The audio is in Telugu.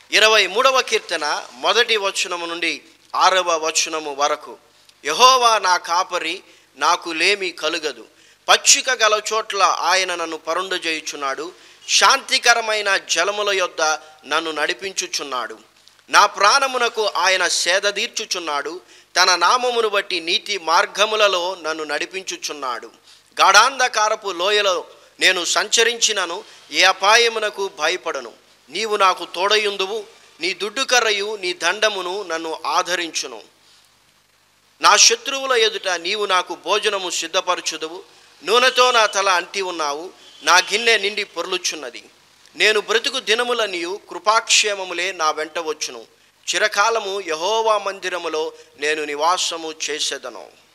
ఇరవై మూడవ కీర్తన మొదటి వచనము నుండి ఆరవ వచనము వరకు యహోవా నా కాపరి నాకు లేమి కలుగదు పచ్చిక గల చోట్ల ఆయన నన్ను పరుండజేయుచున్నాడు శాంతికరమైన జలముల యొద్ద నన్ను నడిపించుచున్నాడు నా ప్రాణమునకు ఆయన సేద తీర్చుచున్నాడు తన నామమును బట్టి నీతి మార్గములలో నన్ను నడిపించుచున్నాడు గాఢాంధకారపు లోయలో నేను సంచరించినను ఏ అపాయమునకు భయపడను నీవు నాకు తోడయుందువు నీ దుడ్డుకర్రయు నీ దండమును నన్ను ఆదరించును నా శత్రువుల ఎదుట నీవు నాకు భోజనము సిద్ధపరచుదువు నూనెతో నా తల అంటి ఉన్నావు నా గిన్నె నిండి పొర్లుచున్నది నేను బ్రతుకు దినములనియు కృపాక్షేమములే నా వెంట వచ్చును చిరకాలము యహోవా మందిరములో నేను నివాసము చేసేదను